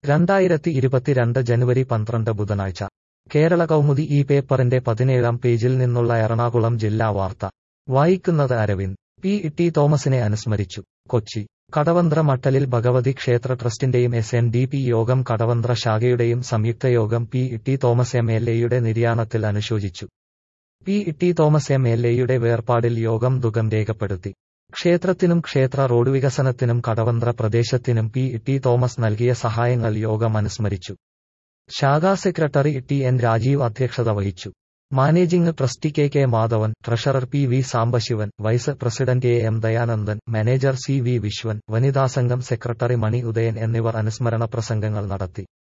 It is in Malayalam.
രണ്ടായിരത്തി ഇരുപത്തിരണ്ട് ജനുവരി പന്ത്രണ്ട് ബുധനാഴ്ച കേരള കൗമുദി ഈ പേപ്പറിന്റെ പതിനേഴാം പേജിൽ നിന്നുള്ള എറണാകുളം ജില്ലാ വാർത്ത വായിക്കുന്നത് അരവിന്ദ് പി ടി തോമസിനെ അനുസ്മരിച്ചു കൊച്ചി കടവന്ത്ര മട്ടലിൽ ഭഗവതി ക്ഷേത്ര ട്രസ്റ്റിന്റെയും എസ് എൻ ഡി പി യോഗം കടവന്ത്ര ശാഖയുടെയും സംയുക്ത യോഗം P T Thomas M L എയുടെ നിര്യാണത്തിൽ അനുശോചിച്ചു P T Thomas M L എയുടെ വേർപാടിൽ യോഗം ദുഃഖം രേഖപ്പെടുത്തി ക്ഷേത്രത്തിനും ക്ഷേത്ര റോഡ് വികസനത്തിനും കടവന്ത്ര പ്രദേശത്തിനും പി ടി തോമസ് നൽകിയ സഹായങ്ങൾ യോഗം അനുസ്മരിച്ചു ശാഖാ സെക്രട്ടറി ടി എൻ രാജീവ് അധ്യക്ഷത വഹിച്ചു managing trustee K K Madhavan treasurer P V Sambasivan vice president A M Dayanandan manager C V Viswan വനിതാസംഘം സെക്രട്ടറി മണി ഉദയൻ എന്നിവർ അനുസ്മരണ പ്രസംഗങ്ങൾ നടത്തി